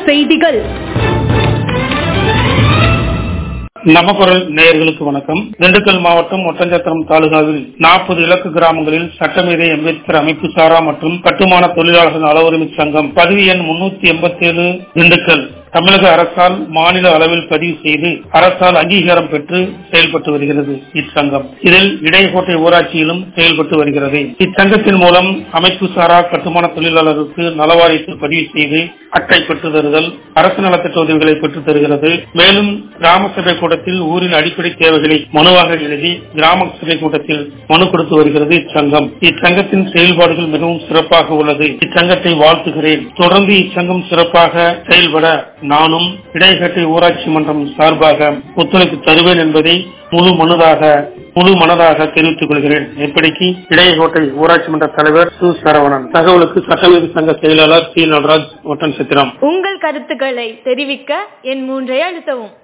செய்திகள் நமக்குரல் நேயர்களுக்கு வணக்கம் திண்டுக்கல் மாவட்டம் ஒட்டஞ்சத்திரம் தாலுகாவில் நாற்பது இலக்கு கிராமங்களில் சட்டமேதை அம்பேத்கர் அமைப்பு சாரா மற்றும் கட்டுமான தொழிலாளர்கள் நல உரிமை சங்கம் பதவி எண் முன்னூத்தி எண்பத்தி ஏழு திண்டுக்கல் தமிழக அரசால் மாநில அளவில் பதிவு செய்து அரசால் அங்கீகாரம் பெற்று செயல்பட்டு வருகிறது இச்சங்கம் இதில் இடைக்கோட்டை ஊராட்சியிலும் செயல்பட்டு வருகிறது இச்சங்கத்தின் மூலம் அமைப்பு சாரா கட்டுமான தொழிலாளருக்கு நலவாரியத்தில் பதிவு செய்து அட்டை பெற்று தருதல் அரசு நலத்திட்ட உதவிகளை பெற்றுத் தருகிறது மேலும் கிராம சபை கூட்டத்தில் ஊரின் அடிப்படை தேவைகளை மனுவாக எழுதி கிராம சபை கூட்டத்தில் மனு கொடுத்து வருகிறது இச்சங்கம் இச்சங்கத்தின் செயல்பாடுகள் மிகவும் சிறப்பாக உள்ளது இச்சங்கத்தை வாழ்த்துகிறேன் தொடர்ந்து இச்சங்கம் சிறப்பாக செயல்பட நானும் இடைக்கட்டை ஊராட்சி மன்றம் சார்பாக ஒத்துழைப்பு தருவேன் என்பதை முழு மனதாக முழு மனதாக தெரிவித்துக் கொள்கிறேன் இப்படிக்கு இடையகோட்டை ஊராட்சி மன்ற தலைவர் சு சரவணன் தகவலுக்கு சட்டமேதை சங்க செயலாளர் சி நடராஜ் ஒட்டன் சித்திரம் உங்கள் கருத்துக்களை தெரிவிக்க என் மூன்றை அழுத்தவும்